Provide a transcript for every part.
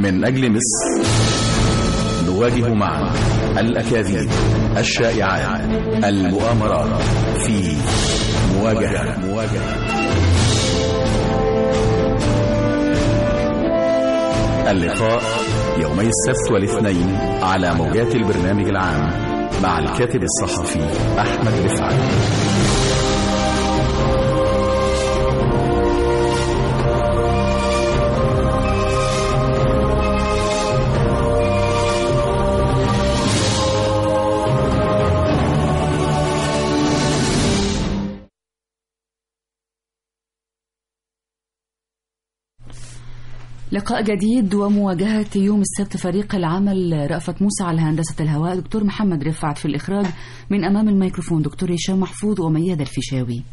من أجل مصر نواجه معا الأكاذيب الشائعات المؤامرات في مواجهة مواجهة اللقاء يومي السبت والاثنين على موجات البرنامج العام مع الكاتب الصحفي أحمد رفعت لقاء جديد ومواجهة يوم السبت فريق العمل رأفت موسى على هندسة الهواء دكتور محمد رفعت في الإخراج من أمام الميكروفون دكتور هشام محفوظ ومياد الفيشاوي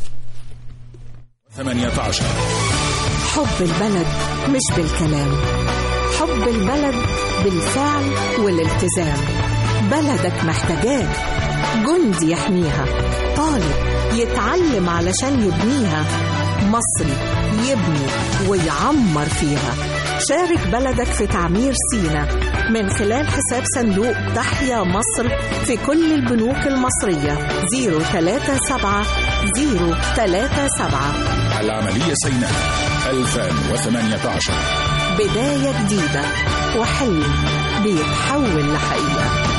18 حب البلد مش بالكلام حب البلد بالفعل والالتزام بلدك محتاجاه جندي يحميها طالب يتعلم علشان يبنيها مصري يبني ويعمر فيها شارك بلدك في تعمير سينا من خلال حساب صندوق تحيا مصر في كل البنوك المصرية 037 037 العملية سيناء 2018 بداية جديدة وحلم بيتحول لحقيقة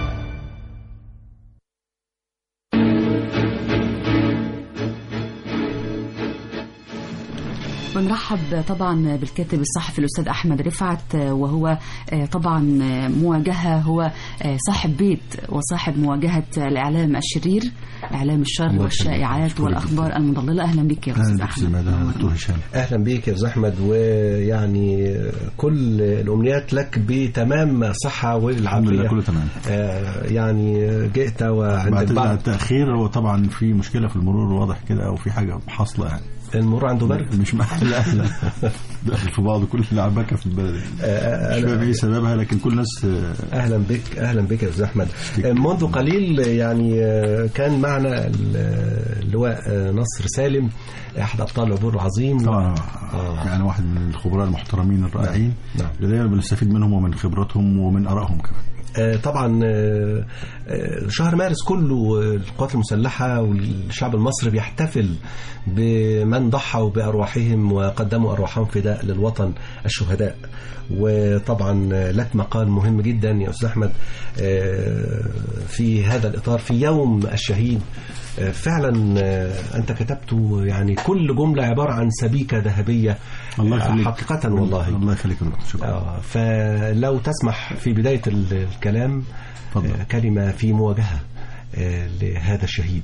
بنرحب طبعا بالكاتب الصحفي الأستاذ أحمد رفعت وهو طبعا مواجهة هو صاحب بيت وصاحب مواجهة الإعلام الشرير إعلام الشر والشائعات والأخبار المضللة أهلا بك يا أستاذ أحمد دكتور هشام اهلا بيك يا استاذ احمد ويعني كل الامنيات لك بتمام صحه الحمد والعافيه لله كله تمام آه، يعني جئت وعند بعتذر على البعض التأخير هو طبعا في مشكلة في المرور واضح كده أو في حاجة حاصلة يعني المرور عنده برد مش مع لا لا داخل في بعض كل العباكة في البلد يعني. آه، مش أنا- فاهم ايه سببها لكن كل الناس آه، اهلا بك اهلا بك يا استاذ احمد آه، منذ قليل يعني آه، كان معنا ال- اللواء آه، نصر سالم احد ابطال العبور العظيم طبعا آه. يعني واحد من الخبراء المحترمين الرائعين نعم. اللي دايما بنستفيد منهم ومن خبراتهم ومن آرائهم كمان آه، طبعا آه، آه، شهر مارس كله آه، القوات المسلحة والشعب المصري بيحتفل بمن ضحوا بأرواحهم وقدموا أرواحهم فداء للوطن الشهداء وطبعا آه، لك مقال مهم جدا يا أستاذ أحمد آه، في هذا الإطار في يوم الشهيد آه، فعلا آه، أنت كتبت يعني كل جملة عبارة عن سبيكة ذهبية الله آه، يخليك حقيقة والله الله يخليك يا دكتور شكرا آه، فلو تسمح في بداية ال- الكلام اتفضل. آه، كلمة في مواجهة آه، لهذا الشهيد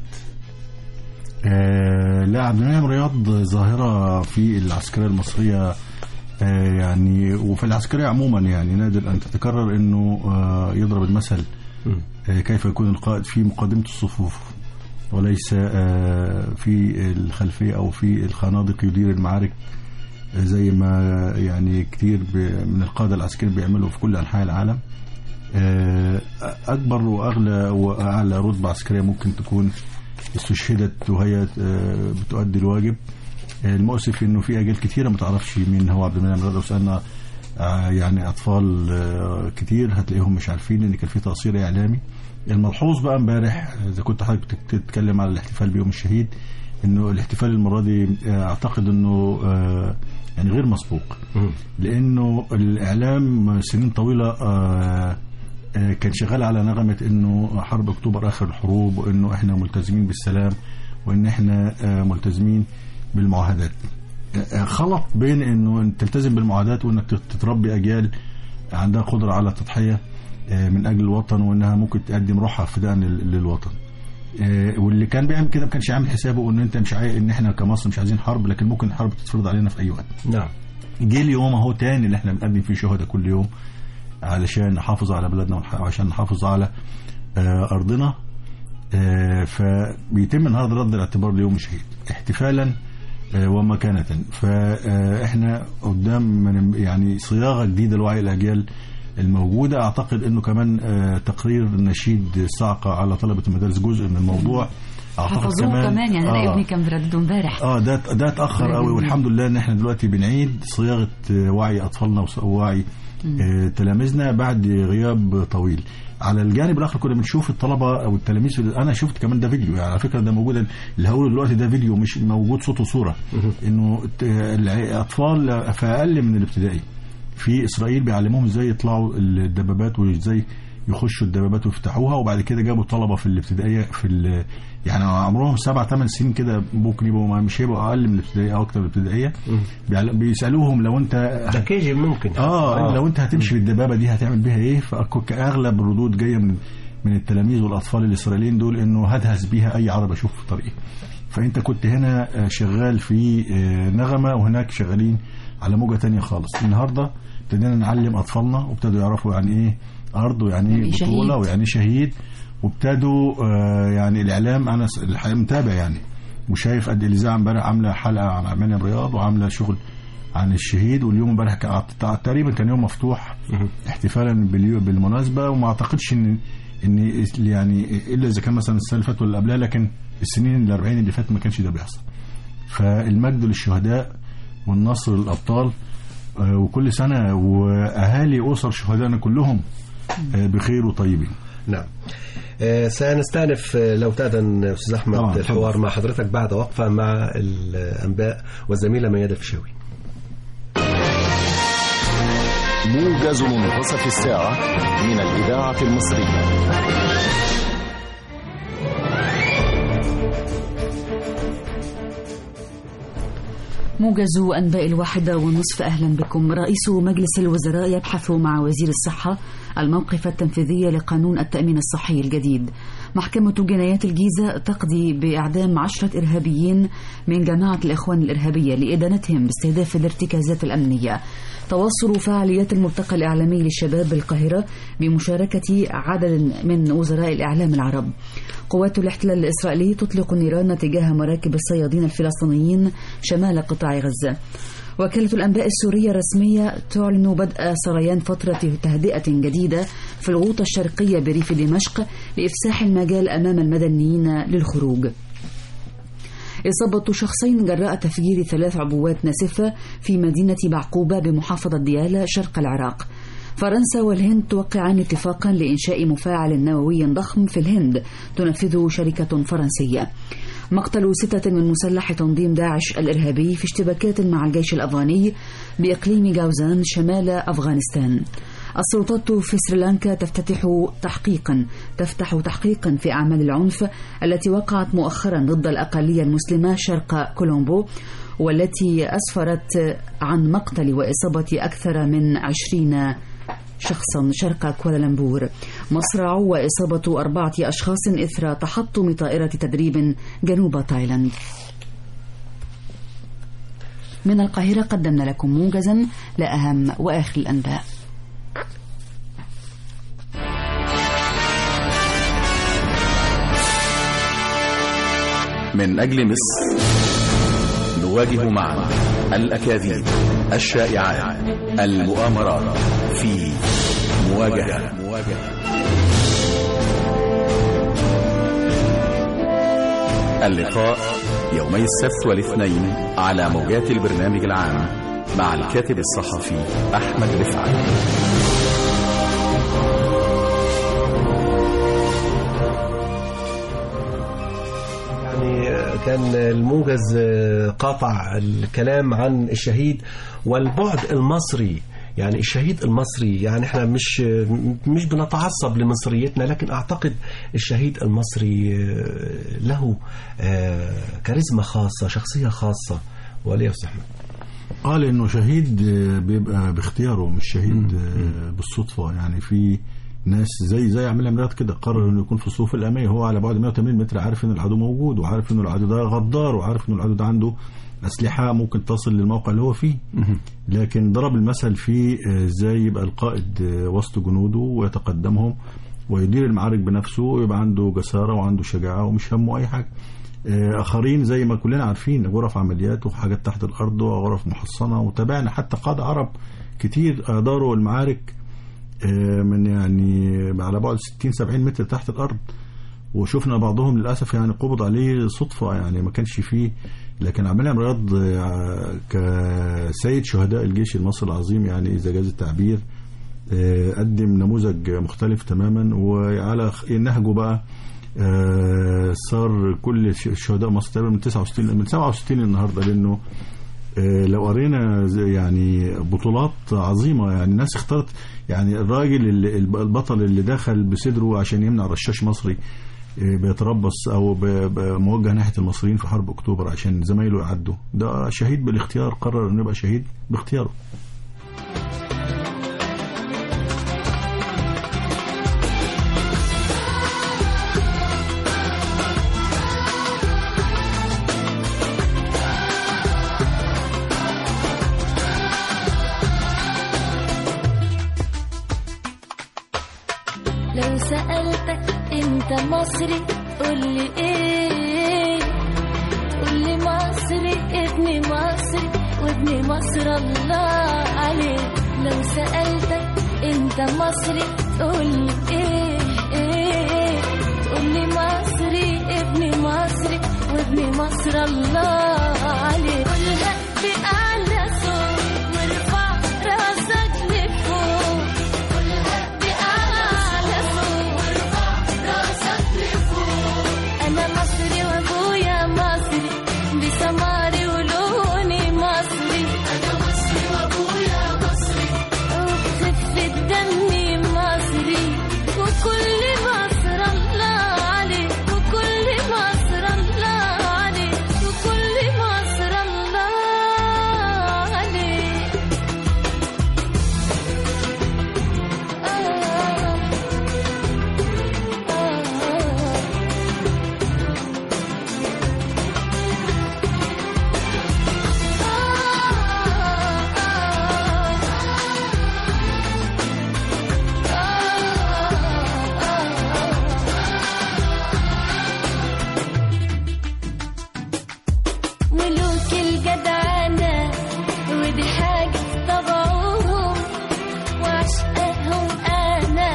آه لا عبد المنعم رياض ظاهرة في العسكرية المصرية آه يعني وفي العسكرية عموما يعني نادر أن تتكرر أنه آه يضرب المثل مم. آه كيف يكون القائد في مقدمة الصفوف وليس آه في الخلفية أو في الخنادق يدير المعارك آه زي ما يعني كتير ب- من القادة العسكريين بيعملوا في كل أنحاء العالم آه، أكبر وأغلى وأعلى رتبة عسكرية ممكن تكون استشهدت وهي آه، بتؤدي الواجب آه، المؤسف انه في اجيال كتيره ما تعرفش مين هو عبد المنعم رضا لو سالنا آه، يعني اطفال آه، كتير هتلاقيهم مش عارفين ان كان في تقصير اعلامي الملحوظ بقى امبارح اذا كنت حضرتك بتك- بتتكلم على الاحتفال بيوم الشهيد انه الاحتفال المره دي آه، اعتقد انه آه، يعني غير مسبوق مم. لانه الاعلام سنين طويله آه، آه، كان شغال على نغمه انه حرب اكتوبر اخر الحروب وانه احنا ملتزمين بالسلام وان احنا آه، ملتزمين بالمعاهدات آه، خلط بين انه أنت تلتزم بالمعاهدات وانك تت- تتربي اجيال عندها قدره على التضحيه آه، من اجل الوطن وانها ممكن تقدم روحها فداء لل- للوطن آه، واللي كان بيعمل كده ما كانش عامل حسابه ان انت مش عاي... ان احنا كمصر مش عايزين حرب لكن ممكن الحرب تتفرض علينا في اي وقت نعم جه اليوم اهو تاني اللي احنا بنقدم فيه شهداء كل يوم علشان نحافظ على بلدنا ونح- وعشان نحافظ على آه، ارضنا آه، فبيتم النهارده رد الاعتبار ليوم الشهيد احتفالا آه، ومكانة فاحنا قدام من يعني صياغه جديده لوعي الاجيال الموجوده اعتقد انه كمان آه، تقرير نشيد الصاعقه على طلبه المدارس جزء من الموضوع اعتقد حفظوه كمان يعني انا آه. ابني كان بيردده امبارح اه ده ده اتاخر قوي والحمد لله ان احنا دلوقتي بنعيد صياغه آه، وعي اطفالنا وص- ووعي آه، تلاميذنا بعد غياب طويل على الجانب الاخر كنا بنشوف الطلبه او التلاميذ في- انا شفت كمان ده فيديو يعني على فكره ده موجود اللي هقوله دلوقتي ده فيديو مش موجود صوت وصوره انه الت- الاطفال في اقل من الابتدائي في اسرائيل بيعلموهم ازاي يطلعوا الدبابات وازاي يخشوا الدبابات ويفتحوها وبعد كده جابوا طلبه في الابتدائيه في ال- يعني عمرهم سبع ثمان سنين كده ممكن يبقوا ما- مش هيبقوا اقل من الابتدائيه او اكتر من الابتدائيه بيعل- بيسالوهم لو انت ده كيجي ممكن اه لو انت هتمشي بالدبابه دي هتعمل بيها ايه فاغلب الردود جايه من من التلاميذ والاطفال الاسرائيليين دول انه هدهس بيها اي عربه اشوف في طريقي فانت كنت هنا آه، شغال في آه، نغمه وهناك شغالين على موجه تانية خالص النهارده ابتدينا نعلم اطفالنا وابتدوا يعرفوا يعني ايه ارض ويعني يعني ايه شهيد. بطوله ويعني ايه شهيد وابتدوا آه، يعني الاعلام انا س- الحقيقه متابع يعني وشايف قد الاذاعه امبارح عامله حلقه عن عمان الرياض وعامله شغل عن الشهيد واليوم امبارح كان- تقريبا كان يوم مفتوح احتفالا باليو- بالمناسبه وما اعتقدش ان ان يعني الا اذا كان مثلا السنه اللي فاتت واللي قبلها لكن السنين ال 40 اللي فاتت ما كانش ده بيحصل. فالمجد للشهداء والنصر للابطال آه، وكل سنه واهالي اسر شهدائنا كلهم آه، بخير وطيبين. نعم آه، سنستأنف آه، لو تأذن أستاذ أحمد طبعاً، الحوار اتفضل. مع حضرتك بعد وقفة مع الأنباء والزميلة ميادة الفيشاوي موجز منتصف الساعة من الإذاعة المصرية موجز أنباء الواحدة والنصف أهلا بكم رئيس مجلس الوزراء يبحث مع وزير الصحة الموقف التنفيذي لقانون التأمين الصحي الجديد محكمة جنايات الجيزة تقضي بإعدام عشرة إرهابيين من جماعة الإخوان الإرهابية لإدانتهم باستهداف الارتكازات الأمنية تواصل فعاليات الملتقى الإعلامي للشباب بالقاهرة بمشاركة عدد من وزراء الإعلام العرب قوات الاحتلال الإسرائيلي تطلق النيران تجاه مراكب الصيادين الفلسطينيين شمال قطاع غزة وكالة الأنباء السورية الرسمية تعلن بدء سريان فترة تهدئة جديدة في الغوطة الشرقية بريف دمشق لإفساح المجال أمام المدنيين للخروج إصابة شخصين جراء تفجير ثلاث عبوات ناسفة في مدينة بعقوبة بمحافظة ديالى شرق العراق فرنسا والهند توقعان اتفاقا لإنشاء مفاعل نووي ضخم في الهند تنفذه شركة فرنسية مقتل ستة من مسلح تنظيم داعش الإرهابي في اشتباكات مع الجيش الأفغاني بإقليم جاوزان شمال أفغانستان السلطات في سريلانكا تفتتح تحقيقا تفتح تحقيقا في أعمال العنف التي وقعت مؤخرا ضد الأقلية المسلمة شرق كولومبو والتي أسفرت عن مقتل وإصابة أكثر من عشرين شخصا شرق كوالالمبور مصرع وإصابة أربعة أشخاص إثر تحطم طائرة تدريب جنوب تايلاند من القاهرة قدمنا لكم موجزا لأهم وآخر الأنباء من أجل مصر نواجه معا الأكاذيب الشائعات المؤامرات في مواجهة اللقاء يومي السبت والاثنين على موجات البرنامج العام مع الكاتب الصحفي أحمد رفعت يعني كان الموجز قاطع الكلام عن الشهيد والبعد المصري يعني الشهيد المصري يعني احنا مش مش بنتعصب لمصريتنا لكن اعتقد الشهيد المصري له كاريزما خاصة شخصية خاصة وليه احمد قال انه شهيد بيبقى باختياره مش شهيد بالصدفه يعني في ناس زي زي عامل عمليات كده قرر انه يكون في الصفوف الاماميه هو على بعد 180 متر عارف ان العدو موجود وعارف ان العدو ده غدار وعارف ان العدو ده عنده اسلحه ممكن تصل للموقع اللي هو فيه لكن ضرب المثل في ازاي يبقى القائد وسط جنوده ويتقدمهم ويدير المعارك بنفسه ويبقى عنده جساره وعنده شجاعه ومش همه اي حاجه اخرين زي ما كلنا عارفين غرف عمليات وحاجات تحت الارض وغرف محصنه وتابعنا حتى قاده عرب كتير اداروا المعارك من يعني على بعد 60 70 متر تحت الارض وشفنا بعضهم للاسف يعني قبض عليه صدفه يعني ما كانش فيه لكن عبد المنعم رياض آه، كسيد شهداء الجيش المصري العظيم يعني اذا جاز التعبير آه، قدم نموذج مختلف تماما وعلى خ- نهجه بقى آه، صار كل ش- شهداء مصر تقريبا من 69 من 67 النهارده لانه آه، لو قرينا زي- يعني بطولات عظيمه يعني الناس اختارت يعني الراجل اللي الب- البطل اللي دخل بصدره عشان يمنع رشاش مصري آه، بيتربص او ب- ب- موجه ناحيه المصريين في حرب اكتوبر عشان زمايله يعدوا ده شهيد بالاختيار قرر انه يبقى شهيد باختياره لو سألتك انت مصري قولي ايه تقولي مصري ابن مصري وابن مصر الله عليه لو سألتك انت مصري تقولي ايه ايه تقولي مصري ابن مصري وابن مصر الله عليه قولها بأعلى صوت وارفع راسك لفوق قولها بأعلى صوت وارفع راسك لفوق أنا مصري وأبويا مصري بسماري ولوني مصري أنا مصري وأبويا مصري وبخفة دمي مصري وكل مصر الله عليه وكل مصر الله عليه وكل مصر الله عليه آه آه ملوك الجدعنة ودي حاجة طبعهم وعشقهم أنا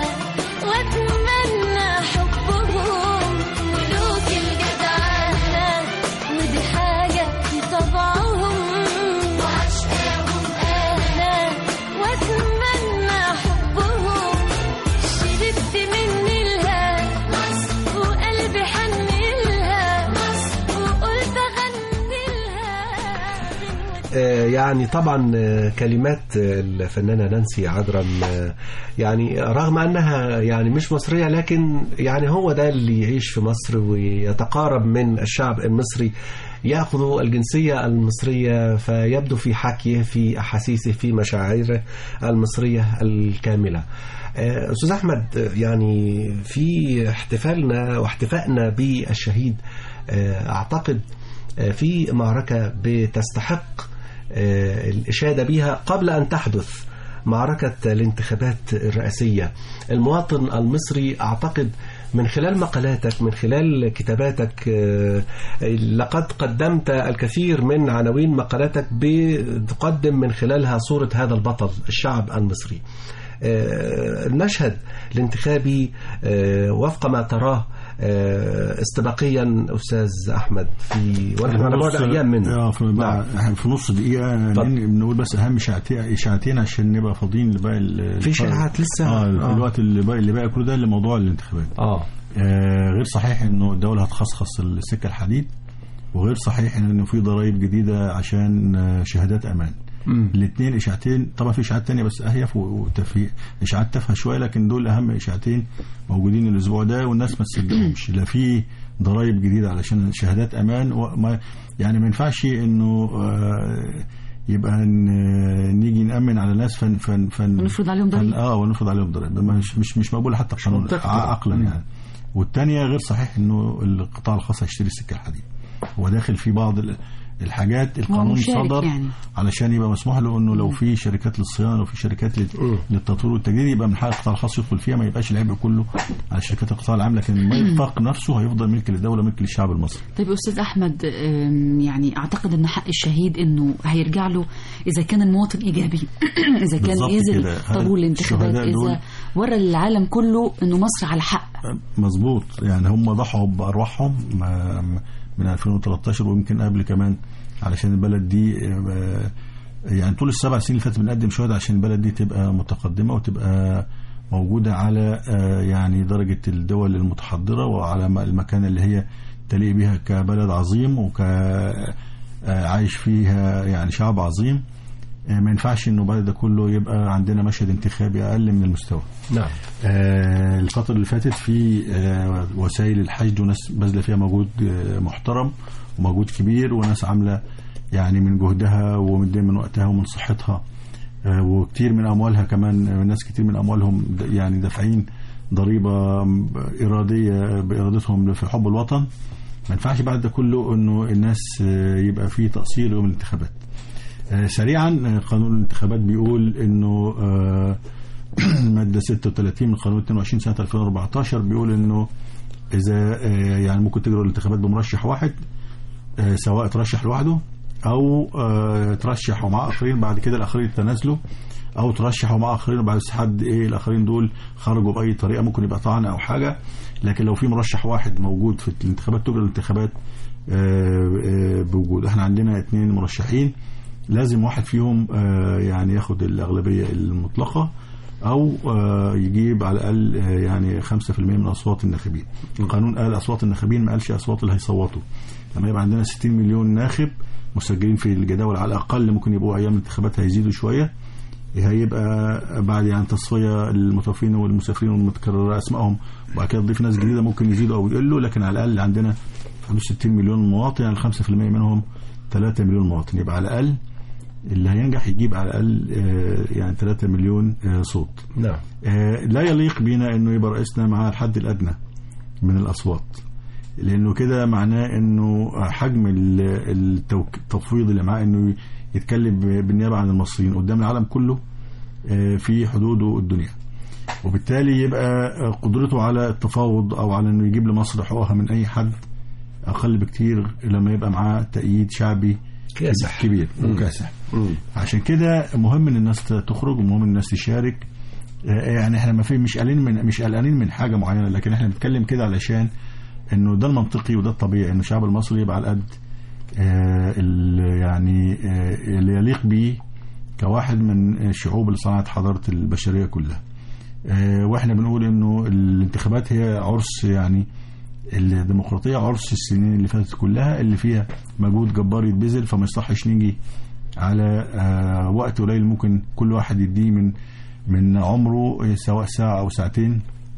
وأتمنى حبهم ملوك الجدعنة ودي حاجة في طبعهم وعشقهم أنا وأتمنى حبهم شربت من الها مصر وقلبي حن لها مصر وقلت أغني لها آه، يعني طبعا آه، كلمات آه، الفنانة نانسي عجرم آه، يعني رغم أنها يعني مش مصرية لكن يعني هو ده اللي يعيش في مصر ويتقارب من الشعب المصري يأخذ الجنسية المصرية فيبدو في حكيه في أحاسيسه في مشاعره المصرية الكاملة آه، أستاذ أحمد آه، يعني في احتفالنا واحتفائنا بالشهيد آه، أعتقد آه، في معركة بتستحق آه، الإشادة بها قبل أن تحدث معركة الانتخابات الرئاسية المواطن المصري أعتقد من خلال مقالاتك من خلال كتاباتك آه، لقد قدمت الكثير من عناوين مقالاتك بتقدم من خلالها صورة هذا البطل الشعب المصري آه، المشهد الانتخابي آه، وفق ما تراه آه، استباقيا أستاذ أحمد في ونحن على بعد نص- أيام منه اه في, نعم. في نص دقيقة اتفضل. نن- بنقول بس أهم شعتين إشاعتين عشان نبقى فاضيين لباقي ال- في شائعات لسه؟ اه آه. في الوقت اللي باقي اللي باقي كل ده لموضوع الانتخابات آه آه غير صحيح إنه الدولة هتخصخص السكة الحديد وغير صحيح إنه في ضرائب جديدة عشان آه، شهادات أمان الاثنين اشاعتين طبعا في اشاعات تانية بس اهيف وتفهيم اشاعات تافهه شويه لكن دول اهم اشاعتين موجودين الاسبوع ده والناس ما تصدقهمش لا في ضرائب جديده علشان شهادات امان وما يعني ما ينفعش انه آه، يبقى ن- نيجي نامن على ناس فن فن فن ونفرض عليهم ضرائب. فن- اه ونفرض عليهم ضرائب ده مش مش مش مقبول حتى قانون منطقي. عقلا يعني والثانيه غير صحيح انه القطاع الخاص هيشتري السكه الحديد هو داخل في بعض ال- الحاجات القانون مشارك صدر يعني. علشان يبقى مسموح له انه لو في شركات للصيانه لو في شركات لل- للتطوير والتجديد يبقى من حق القطاع الخاص يدخل فيها ما يبقاش العبء كله على شركات القطاع العام لكن الميثاق نفسه هيفضل ملك للدوله ملك للشعب المصري طيب أستاذ أحمد أم، يعني أعتقد أن حق الشهيد أنه هيرجع له إذا كان المواطن إيجابي إذا كان بالظبط نزل كده. طابور الانتخابات الشهداء دول إذا ورى للعالم كله انه مصر على حق مظبوط يعني هم ضحوا بارواحهم ما- من 2013 ويمكن قبل كمان علشان البلد دي آه، يعني طول السبع سنين اللي فاتت بنقدم شهداء عشان البلد دي تبقى متقدمه وتبقى موجوده على آه، يعني درجه الدول المتحضره وعلى م- المكانه اللي هي تليق بها كبلد عظيم وك آه، عايش فيها يعني شعب عظيم آه، ما ينفعش انه بعد ده كله يبقى عندنا مشهد انتخابي اقل من المستوى نعم آه، الفترة اللي فاتت في آه، وسائل الحشد وناس باذله فيها مجهود آه، محترم ومجهود كبير وناس عاملة يعني من جهدها ومن من وقتها ومن صحتها آه، وكتير من أموالها كمان آه، ناس كتير من أموالهم د- يعني دافعين ضريبة إرادية بإرادتهم في حب الوطن ما ينفعش بعد ده كله إنه الناس آه، يبقى فيه تقصير يوم الانتخابات آه، سريعا آه، قانون الانتخابات بيقول انه آه، ماده 36 من قانون 22 سنه 2014 بيقول انه اذا آه، يعني ممكن تجري الانتخابات بمرشح واحد آه، سواء ترشح لوحده او آه، ترشح ومعاه اخرين بعد كده الاخرين يتنازلوا او ترشح ومعاه اخرين وبعد حد ايه الاخرين دول خرجوا باي طريقه ممكن يبقى طعن او حاجه لكن لو في مرشح واحد موجود في الانتخابات تجري الانتخابات آه، آه، بوجود احنا عندنا اثنين مرشحين لازم واحد فيهم آه، يعني ياخد الأغلبية المطلقة أو آه، يجيب على الأقل آه، يعني 5% من أصوات الناخبين القانون قال أصوات الناخبين ما قالش أصوات اللي هيصوتوا لما يبقى عندنا 60 مليون ناخب مسجلين في الجداول على الأقل ممكن يبقوا أيام الانتخابات هيزيدوا شوية هيبقى بعد يعني تصفية المتوفين والمسافرين والمتكررة أسمائهم وبعد كده تضيف ناس جديدة ممكن يزيدوا أو يقلوا لكن على الأقل عندنا حدود 60 مليون مواطن يعني 5% منهم 3 مليون مواطن يبقى على الأقل اللي هينجح يجيب على الأقل آه، يعني 3 مليون آه، صوت نعم آه، لا يليق بينا انه يبقى رئيسنا مع الحد الادنى من الاصوات لانه كده معناه انه حجم ال- التوك- التفويض اللي معاه انه يتكلم ب- بالنيابه عن المصريين قدام العالم كله آه، في حدوده الدنيا وبالتالي يبقى آه، قدرته على التفاوض او على انه يجيب لمصر حقوقها من اي حد اقل بكتير لما يبقى معاه تأييد شعبي كاسح. كبير وكاسح عشان كده مهم ان الناس تخرج ومهم ان الناس تشارك آه، يعني احنا ما في مش قلقانين من مش قلقانين من حاجه معينه لكن احنا بنتكلم كده علشان انه ده المنطقي وده الطبيعي انه الشعب المصري يبقى على قد آه، ال- يعني آه، اللي يليق بيه كواحد من الشعوب اللي صنعت حضاره البشريه كلها آه، واحنا بنقول انه الانتخابات هي عرس يعني الديمقراطيه عرس السنين اللي فاتت كلها اللي فيها مجهود جبار يتبذل فما يصحش نيجي على آه، وقت قليل ممكن كل واحد يديه من من عمره سواء ساعه او ساعتين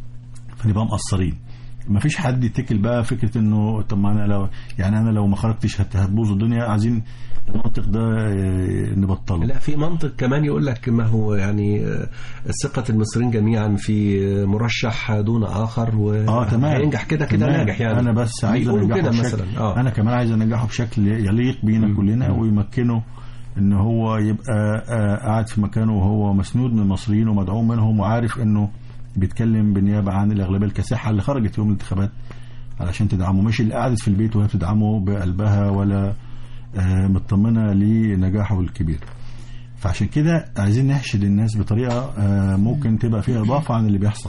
فنبقى مقصرين ما فيش حد يتكل بقى فكره انه طب ما انا لو يعني انا لو ما خرجتش هت- هتبوظ الدنيا عايزين المنطق ده آه، نبطله لا في منطق كمان يقول لك ما هو يعني آه، ثقة المصريين جميعا في آه، مرشح دون آخر و اه تمام هينجح كده كده تمام. ناجح يعني انا بس عايز بيقولوا انجحه كده بشكل مثلا اه انا كمان عايز انجحه بشكل يليق بينا كلنا ويمكنه ان هو يبقى آه، قاعد في مكانه وهو مسنود من المصريين ومدعوم منهم وعارف انه بيتكلم بالنيابه عن الاغلبيه الكاسحه اللي خرجت يوم الانتخابات علشان تدعمه مش اللي قعدت في البيت وهي بتدعمه بقلبها ولا آه، مطمنه لنجاحه الكبير فعشان كده عايزين نحشد الناس بطريقه آه، ممكن تبقى فيها اضافه عن اللي بيحصل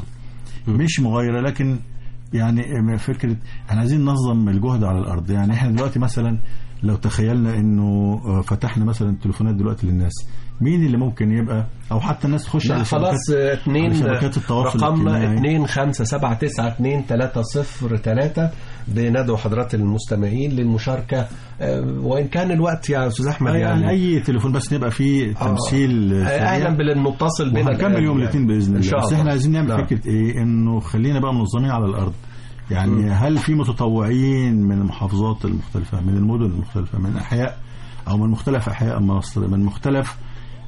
مش مغايره لكن يعني فكره احنا عايزين ننظم الجهد على الارض يعني احنا دلوقتي مثلا لو تخيلنا انه آه، فتحنا مثلا التليفونات دلوقتي للناس مين اللي ممكن يبقى او حتى الناس تخش لا على خلاص شبكات- آه، اتنين على شبكات التواصل رقمنا الاجتماعي. اتنين خمسة سبعة تسعة اتنين تلاتة صفر تلاتة بندعو حضرات المستمعين للمشاركة آه، وإن كان الوقت يا أستاذ أحمد آه، يعني يعني اي تليفون بس نبقى فيه تمثيل آه، سريع. أهلا بالمتصل بنا وهنكمل الآن يوم يعني. الاثنين باذن إن الله شاء بس الله احنا عايزين نعمل نعم. فكره ايه انه خلينا بقى منظمين على الارض يعني مم. هل في متطوعين من المحافظات المختلفه من المدن المختلفه من احياء او من مختلف احياء مصر من مختلف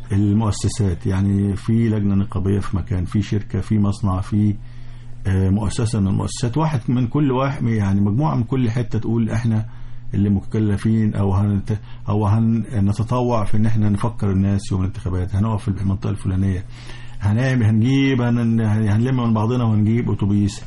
المؤسسات يعني في لجنه نقابيه في مكان في شركه في مصنع في آه، مؤسسه من المؤسسات واحد من كل واحد يعني مجموعه من كل حته تقول احنا اللي مكلفين او هنت او هنتطوع في ان احنا نفكر الناس يوم الانتخابات هنقف في المنطقه الفلانيه هنعمل هنجيب هن- هنلم من بعضنا وهنجيب اتوبيس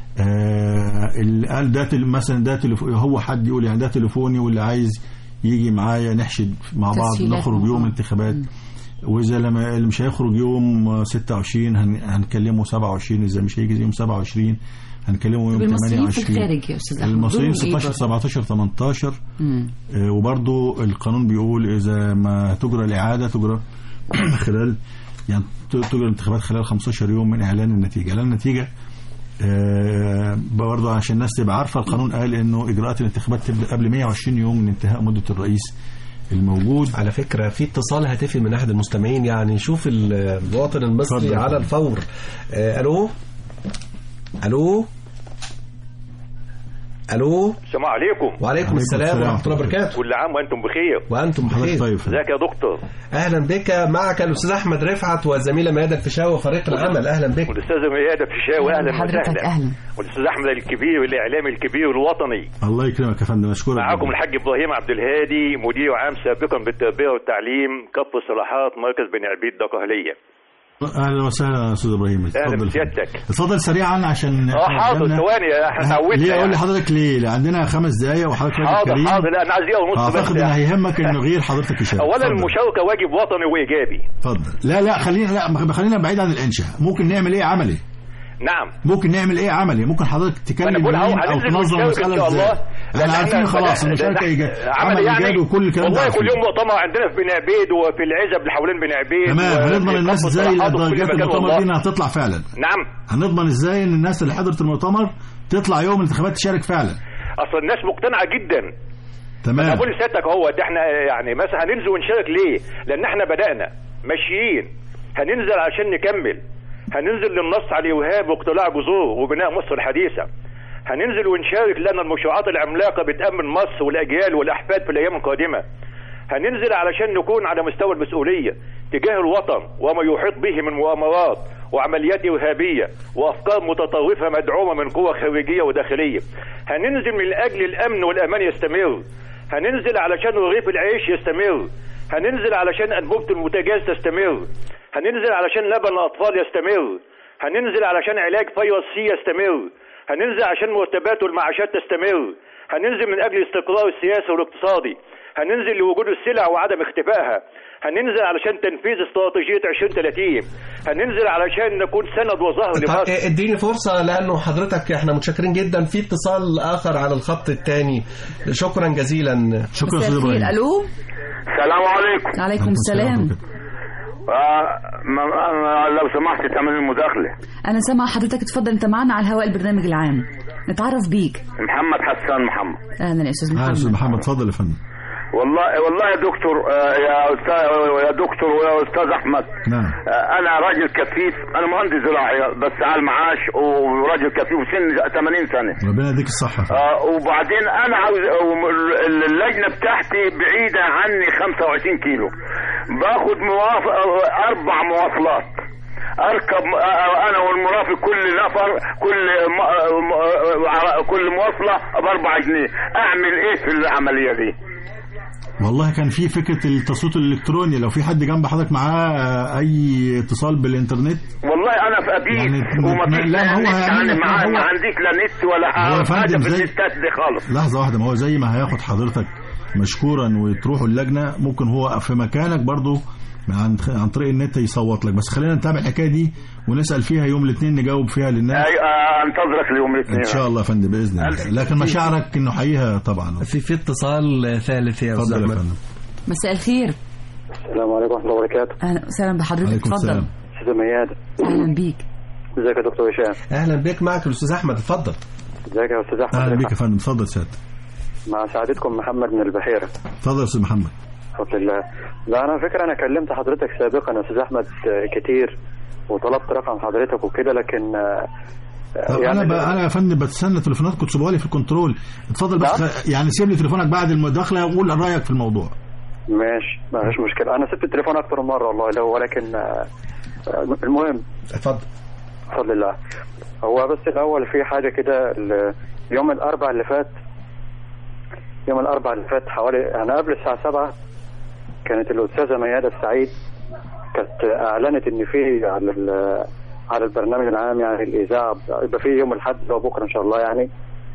آه اللي قال ده تل- مثلا ده تليفون هو حد يقول يعني ده تليفوني واللي عايز يجي معايا نحشد مع بعض تسهيلات نخرج يوم مع- الانتخابات واذا لما اللي مش هيخرج يوم 26 هن- هنكلمه 27 اذا مش هيجي يوم 27 هنكلمه يوم المصريين في 28 الخارج يا استاذ احمد المصريين دورهم إيه 16 برضه؟ 17 18 مم. آه، وبرضو القانون بيقول إذا ما تجرى الإعادة تجرى خلال يعني ت- تجرى الانتخابات خلال 15 يوم من إعلان النتيجة إعلان النتيجة آه، برضو عشان الناس تبقى عارفة القانون قال إنه إجراءات الانتخابات تبدأ قبل 120 يوم من انتهاء مدة الرئيس الموجود على فكرة في اتصال هاتفي من أحد المستمعين يعني شوف ال- المواطن المصري اتفضل. على الفور آه، ألو ألو ألو السلام عليكم وعليكم السلام السلام. ورحمة الله وبركاته كل عام وانتم بخير وأنتم حضرتك بخير طيب ازيك يا دكتور أهلا بك معك الأستاذ أحمد رفعت والزميلة ميادة الفيشاوي وفريق العمل أهلا بك والاستاذه ميادة فيشاوي اهلا حضرتك وسهلا اهلا والاستاذ احمد الكبير الاعلامي الكبير الوطني الله يكرمك يا فندم أشكرك معاكم جداً. الحاج ابراهيم عبد الهادي مدير عام سابقا بالتربيه والتعليم كف صلاحات مركز بني عبيد دقهليه أهلا وسهلا يا أستاذ إبراهيم اهلا اتفضل بسيادتك اتفضل سريعا عشان اه حاضر قدامنا- ثواني احنا اتعودنا ليه اقول يعني. لحضرتك ليه؟ لأن عندنا خمس دقايق وحضرتك راجل حاضر كريم حاضر لا انا عايز دقيقه ونص بس اعتقد ان يعني. هيهمك انه غير حضرتك يشارك اولا اتفضل. المشاركه واجب وطني وايجابي اتفضل لا لا خلينا لا ما خلينا بعيد عن الانشاء ممكن نعمل ايه عملي نعم ممكن نعمل ايه عملي ممكن حضرتك ما تكلم انا بقول اهو مين او هننزل تنظم ونشارك ان المساله شاء ازاي الله لأن احنا عارفين إحنا- خلاص ده- المشاركه ده- إيجا- عمل عمل يعني ايجابي وكل الكلام ده والله كل عارفينه. يوم مؤتمر عندنا في بني عبيد وفي العزب اللي حوالين بني عبيد تمام وفي هنضمن الناس كف ازاي صلاحات وفي كل درجات مكان المؤتمر والله. دي انها تطلع فعلا نعم هنضمن ازاي ان الناس اللي حضرت المؤتمر تطلع يوم الانتخابات تشارك فعلا اصل الناس مقتنعه جدا تمام انا بقول لسيادتك اهوت احنا يعني مثلا هننزل ونشارك ليه؟ لان احنا بدانا ماشيين هننزل عشان نكمل هننزل للنص على الارهاب واقتلاع جذور وبناء مصر الحديثه هننزل ونشارك لان المشروعات العملاقه بتامن مصر والاجيال والاحفاد في الايام القادمه هننزل علشان نكون على مستوى المسؤوليه تجاه الوطن وما يحيط به من مؤامرات وعمليات ارهابيه وافكار متطرفه مدعومه من قوى خارجيه وداخليه هننزل من اجل الامن والامان يستمر هننزل علشان رغيف العيش يستمر هننزل علشان انبوبه البوتاجاز تستمر هننزل علشان لبن الاطفال يستمر هننزل علشان علاج فيروس سي يستمر هننزل عشان مرتبات والمعاشات تستمر هننزل من اجل استقرار السياسي والاقتصادي هننزل لوجود السلع وعدم اختفائها هننزل علشان تنفيذ استراتيجيه 2030 هننزل علشان نكون سند وظهر طب لمصر اديني فرصة لأنه حضرتك احنا متشكرين جدا في اتصال آخر على الخط الثاني شكرا جزيلا شكرا مساء استاذ الخير ابراهيم الو السلام عليكم عليكم السلام آه ما- ما- لو سمحت تعمل المداخلة انا سامع حضرتك اتفضل انت معنا على الهواء البرنامج العام نتعرف بيك محمد حسان محمد اهلا يا استاذ اه استاذ محمد محمد اتفضل يا فندم والله والله يا دكتور آه، يا استاذ يا دكتور ويا استاذ احمد نعم آه، انا راجل كفيف انا مهندس زراعي بس على المعاش وراجل كفيف وسن 80 سنه ربنا يديك الصحه آه وبعدين انا عاوز ال- اللجنه بتاعتي بعيده عني 25 كيلو باخد موافق اربع مواصلات اركب آه، انا والمرافق كل نفر كل م... م... كل مواصله ب 4 جنيه اعمل ايه في العمليه دي والله كان في فكره التصويت الالكتروني لو في حد جنب حضرتك معاه آه، اي اتصال بالانترنت والله انا في ابيت يعني وما فيش لا، هو نت هيعمل يعني لك- ما, هو- ما عنديش لا نت ولا هو يا حاجه فندم في زي- النتات دي خالص لحظه واحده ما هو زي ما هياخد حضرتك مشكورا وتروحوا اللجنه ممكن هو في مكانك برضو عن عن طريق النت يصوت لك بس خلينا نتابع الحكايه دي ونسال فيها يوم الاثنين نجاوب فيها للناس أي- آه، انتظرك اليوم الاثنين ان شاء الله يا فندم باذن الله لكن مشاعرك نحييها طبعا في في اتصال ثالث يا أستاذ اتفضل يا أحمد فندم مساء الخير السلام عليكم ورحمه الله وبركاته اهلا وسهلا بحضرتك عليكم اتفضل السلام استاذ مياد اهلا بيك ازيك يا دكتور هشام أهلا بك معك الأستاذ أحمد اتفضل ازيك يا استاذ احمد اهلا بيك يا رفعت؟ فندم اتفضل سيادة مع سعادتكم محمد من البحيره اتفضل يا استاذ محمد بفضل الله لا انا فكره انا كلمت حضرتك سابقا يا استاذ احمد آه، كتير وطلبت رقم حضرتك وكده لكن آه، آه، طب انا بقى انا يا فندم بتستنى تليفونات كنت سيبوها لي في الكنترول اتفضل بس نعم. خ- يعني سيب لي تليفونك بعد المداخله وقول رايك في الموضوع ماشي ما فيش مشكله انا سبت التليفون اكتر من مره والله لو ولكن آه، آه، المهم اتفضل بفضل الله هو بس الاول في حاجه كده ال- يوم الاربع اللي فات يوم الاربع اللي فات حوالي يعني قبل الساعه 7 كانت الاستاذه ميادة السعيد كانت اعلنت ان في على ال- على البرنامج العام يعني الاذاعه يبقى في يوم الاحد اللي هو بكره ان شاء الله يعني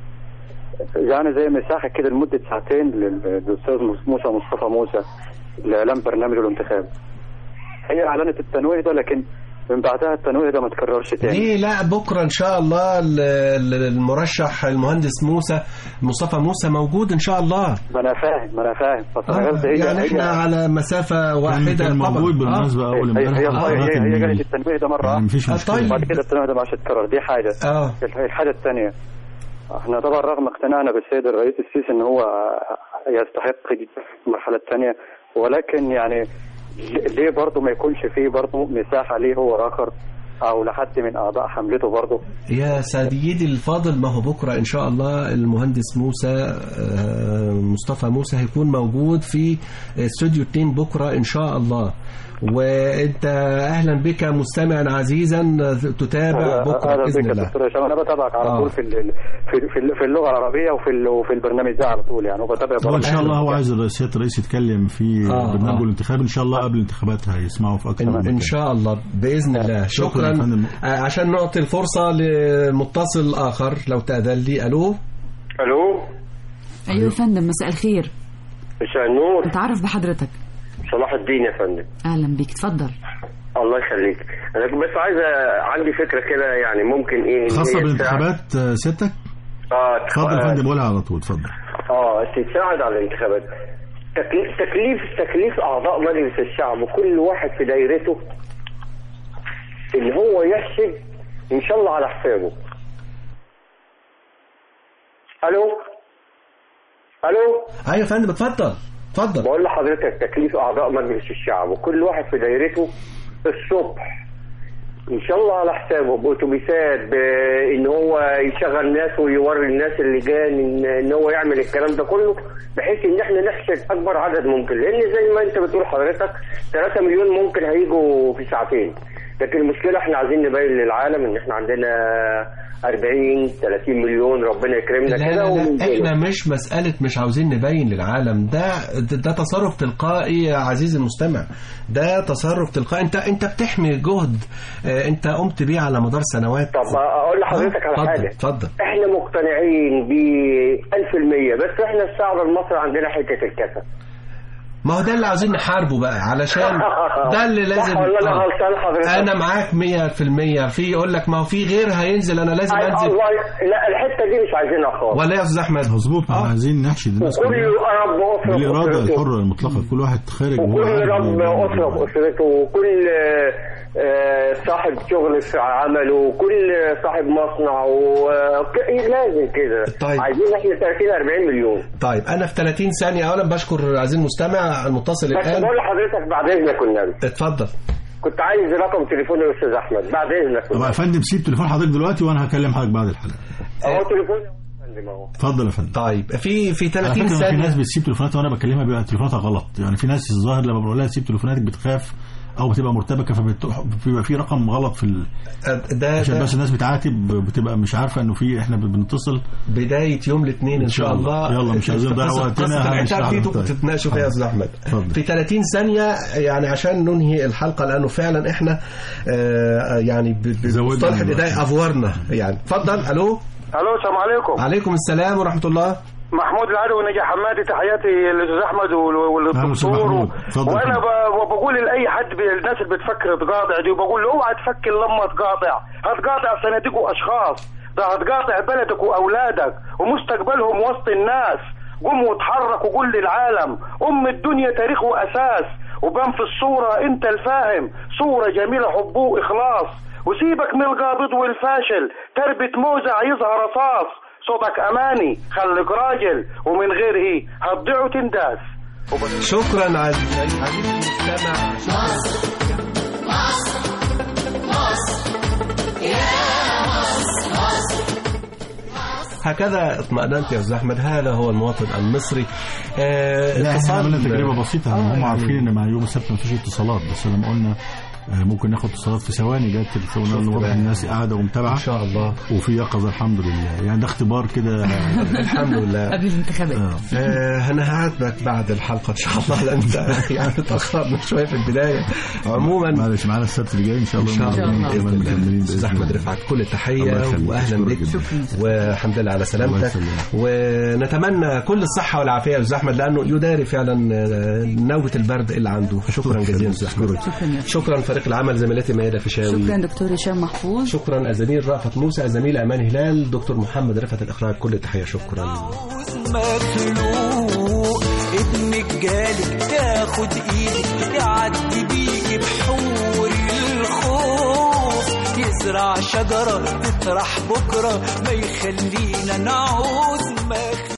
يعني زي مساحه كده لمده ساعتين لل- للاستاذ موسى مصطفى موسى لاعلان برنامج الانتخاب هي اعلنت التنويه ده لكن من بعدها التنويه ده ما تكررش تاني ليه لا بكره ان شاء الله ال- ال- المرشح المهندس موسى مصطفى موسى موجود ان شاء الله ما انا فاهم ما انا فاهم بس انا آه قصدي هي يعني احنا هي على مسافه واحده كان طبعاً. موجود بالمناسبه آه. اول هي هي, امبارح هي, هي, هي لكن جالت التنويه ده مره يعني مفيش آه، مشكله طيب. بعد كده التنويه ده ما عادش تتكرر دي حاجه اه الحاجه الثانيه احنا طبعا رغم اقتناعنا بالسيد الرئيس السيسي ان هو يستحق المرحله الثانيه ولكن يعني ليه برضه ما يكونش فيه برضه مساحه ليه هو اخر او لحد من اعضاء حملته برضه يا سيدي الفاضل ما هو بكرة إن شاء الله المهندس موسى آه، مصطفى موسى هيكون موجود في استوديو 2 بكرة إن شاء الله وأنت أهلا بك مستمعا عزيزا تتابع بكرة اهلا بإذن بك يا الله دكتور هشام انا بتابعك على آه. طول في ال- في في- في اللغه العربيه وفي ال- وفي البرنامج ده على طول يعني وبتابع هو ان برضه شاء الله هو عايز سياده الرئيس يتكلم في آه، برنامجه آه. الانتخابي ان شاء الله قبل الانتخابات هيسمعوا في اكثر من إن, مكان إن شاء الله بإذن الله شكراً شكرا يا فندم. آه، عشان نعطي الفرصة لمتصل آخر لو تأذن لي ألو الو ايوه يا فندم مساء الخير مساء النور نتعرف بحضرتك صلاح الدين يا فندم اهلا بيك اتفضل الله يخليك انا كنت بس عايز عندي فكره كده يعني ممكن ايه إن خاصه هي بالانتخابات آه، سيادتك اه اتفضل يا فندم قولها على طول اتفضل اه تساعد على الانتخابات تكليف تكليف تكليف اعضاء مجلس الشعب كل واحد في دايرته ان هو يحسب ان شاء الله على حسابه الو الو أيوة يا فندم اتفضل اتفضل بقول لحضرتك تكليف اعضاء مجلس الشعب وكل واحد في دايرته الصبح ان شاء الله على حسابه باتوبيسات بان هو يشغل ناس ويوري الناس اللجان ان, إن هو يعمل الكلام ده كله بحيث ان احنا نحشد اكبر عدد ممكن لان زي ما انت بتقول حضرتك 3 مليون ممكن هيجوا في ساعتين لكن المشكله احنا عايزين نبين للعالم ان احنا عندنا 40 30 مليون ربنا يكرمنا لا كده لا لا وننزله. احنا مش مسألة مش عاوزين نبين للعالم ده ده, ده تصرف تلقائي يا عزيزي المستمع ده تصرف تلقائي انت انت بتحمي جهد اه، انت قمت بيه على مدار سنوات طب اقول لحضرتك على اتفضل، حاجه اتفضل احنا مقتنعين ب 1000% بس احنا الشعب المصري عندنا حته الكسل ما هو ده اللي عاوزين نحاربه بقى علشان ده اللي لازم صح ولا انا آه. غلطان حضرتك انا معاك 100% في يقول لك ما هو في غير هينزل انا لازم أي- انزل الله لا الحته دي مش عايزينها خالص ولا يا استاذ احمد مظبوط ما احنا عايزين نحشد الناس وكل كلها رب اسره بالاراده بأسرته. الحره المطلقه كل واحد خارج وهو وكل عارف رب إنه- اسره باسرته وكل آه، آه، صاحب شغل في عمله وكل صاحب مصنع وك- لازم كده طيب. عايزين احنا 30 40 مليون طيب انا في 30 ثانيه اولا بشكر عزيزي المستمع المتصل بس الان بقول لحضرتك بعد اذنك والنبي اتفضل كنت عايز رقم تليفون الاستاذ احمد بعد اذنك طب يا والنبي. فندم سيب تليفون حضرتك دلوقتي وانا هكلم حضرتك بعد الحلقه اهو تليفوني يا فندم اهو اتفضل يا فندم طيب في في على 30 فكره في ثانيه ناس بتسيب تليفوناتها وانا بكلمها بيبقى تليفوناتها غلط يعني في ناس الظاهر لما بقول لها سيب تليفوناتك بتخاف او بتبقى مرتبكه فبيبقى في رقم غلط في ال... ده, عشان ده بس الناس بتعاتب بتبقى مش عارفه انه في احنا بنتصل بدايه يوم الاثنين ان شاء الله يلا مش عايزين نضيع قصة- وقتنا، قصة العتاب هنشرح دي لك. تتناقشوا فيها يا استاذ احمد اتفضل. في 30 ثانيه يعني عشان ننهي الحلقه لانه فعلا احنا آه يعني ب- ب- زودنا بمصطلح الوقت. البدايه افورنا يعني اتفضل الو الو السلام عليكم عليكم السلام ورحمه الله محمود العدوي نجا حمادي تحياتي للاستاذ احمد وال- أهلا وسهلا والدكتور محمود. اتفضل. وانا ب- بقول لاي حد ب- الناس اللي بتفكر تقاطع دي وبقول له اوعى تفكر لما تقاطع هتقاطع صناديق واشخاص ده هتقاطع بلدك واولادك ومستقبلهم وسط الناس قوم واتحرك وقول للعالم ام الدنيا تاريخ واساس وبان في الصوره انت الفاهم صوره جميله حبه واخلاص وسيبك من القابض والفاشل تربة موزة عايزها رصاص صوتك اماني خليك راجل ومن غير ايه هتضيع وتنداس شكرا عزيزي عزيزي المستمع هكذا اطمأننت يا استاذ احمد هذا هو المواطن المصري آه لا احنا اتصال- عملنا تجربه بسيطه آه، هم يعني- عارفين ان مع يوم السبت ما فيش اتصالات بس لما قلنا آه، ممكن ناخد اتصالات في ثواني جت تليفون شفت واضح بقى. الناس قاعده ومتابعه ان شاء الله وفي يقظه الحمد لله يعني ده اختبار كده الحمد لله قبل الانتخابات آه. آه، انا هعاتبك بعد الحلقه ان شاء الله لان انت يعني تاخرنا شويه في البدايه عموما معلش معانا السبت اللي جاي ان شاء الله ان شاء الله الله. كمان مكملين استاذ بإذن احمد الله. رفعت كل الله التحيه يخليك. واهلا أشكرك بك جدا. والحمد لله على الله سلامتك يسلمك. ونتمنى كل الصحه والعافيه يا استاذ احمد لانه يداري فعلا آه، نوبه البرد اللي عنده شكرا جزيلا استاذ احمد شكرا يا شكرا فريق العمل زميلتي ميادة فيشاوي شكرا دكتور هشام محفوظ شكرا الزميل رأفت موسى الزميل امان هلال دكتور محمد رفعت الاخراج كل التحيه شكرا مخلوق ابنك جالك تاخد ايدك يعدي بيك بحور الخوف يزرع شجرة تطرح بكرة ما يخلينا نعوز مخلوق